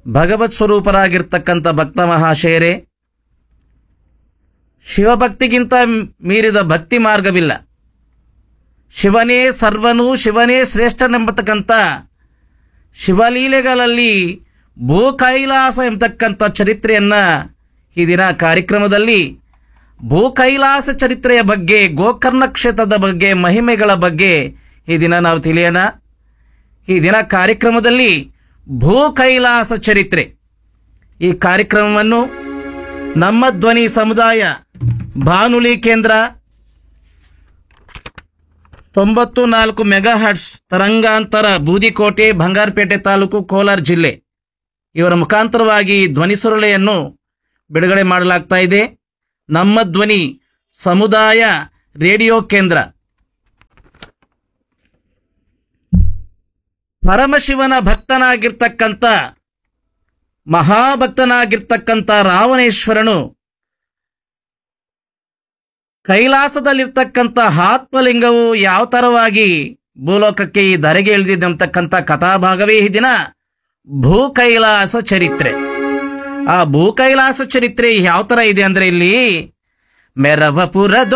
ಭಗವತ್ ಸ್ವರೂಪರಾಗಿರ್ತಕ್ಕಂಥ ಭಕ್ತ ಮಹಾಶಯರೇ ಶಿವಭಕ್ತಿಗಿಂತ ಮೀರಿದ ಭಕ್ತಿ ಮಾರ್ಗವಿಲ್ಲ ಶಿವನೇ ಸರ್ವನು ಶಿವನೇ ಶ್ರೇಷ್ಠನೆಂಬತಕ್ಕಂಥ ಶಿವಲೀಲೆಗಳಲ್ಲಿ ಭೂ ಕೈಲಾಸ ಎಂಬತಕ್ಕಂಥ ಚರಿತ್ರೆಯನ್ನು ಈ ದಿನ ಕಾರ್ಯಕ್ರಮದಲ್ಲಿ ಭೂ ಕೈಲಾಸ ಚರಿತ್ರೆಯ ಬಗ್ಗೆ ಗೋಕರ್ಣ ಕ್ಷೇತ್ರದ ಬಗ್ಗೆ ಮಹಿಮೆಗಳ ಬಗ್ಗೆ ಈ ದಿನ ನಾವು ತಿಳಿಯೋಣ ಈ ದಿನ ಕಾರ್ಯಕ್ರಮದಲ್ಲಿ ಭೂ ಕೈಲಾಸ ಚರಿತ್ರೆ ಈ ಕಾರ್ಯಕ್ರಮವನ್ನು ನಮ್ಮ ಧ್ವನಿ ಸಮುದಾಯ ಬಾನುಲಿ ಕೇಂದ್ರ ತೊಂಬತ್ತು ನಾಲ್ಕು ಮೆಗಾ ಹರ್ಟ್ಸ್ ತರಂಗಾಂತರ ಬೂದಿಕೋಟೆ ಬಂಗಾರಪೇಟೆ ತಾಲೂಕು ಕೋಲಾರ ಜಿಲ್ಲೆ ಇವರ ಮುಖಾಂತರವಾಗಿ ಧ್ವನಿ ಸುರುಳೆಯನ್ನು ಬಿಡುಗಡೆ ಮಾಡಲಾಗ್ತಾ ಇದೆ ನಮ್ಮ ಧ್ವನಿ ಸಮುದಾಯ ರೇಡಿಯೋ ಕೇಂದ್ರ ಪರಮಶಿವನ ಭಕ್ತನಾಗಿರ್ತಕ್ಕಂಥ ಮಹಾಭಕ್ತನಾಗಿರ್ತಕ್ಕಂಥ ರಾವಣೇಶ್ವರನು ಕೈಲಾಸದಲ್ಲಿರ್ತಕ್ಕಂಥ ಆತ್ಮಲಿಂಗವು ಯಾವ ಥರವಾಗಿ ಭೂಲೋಕಕ್ಕೆ ಈ ಧರೆಗೆ ಇಳಿದಿದ್ದಂತಕ್ಕಂಥ ಕಥಾಭಾಗವೇ ಈ ದಿನ ಭೂ ಕೈಲಾಸ ಚರಿತ್ರೆ ಆ ಭೂ ಕೈಲಾಸ ಚರಿತ್ರೆ ಯಾವ ಥರ ಇದೆ ಅಂದ್ರೆ ಇಲ್ಲಿ ಮೆರವಪುರ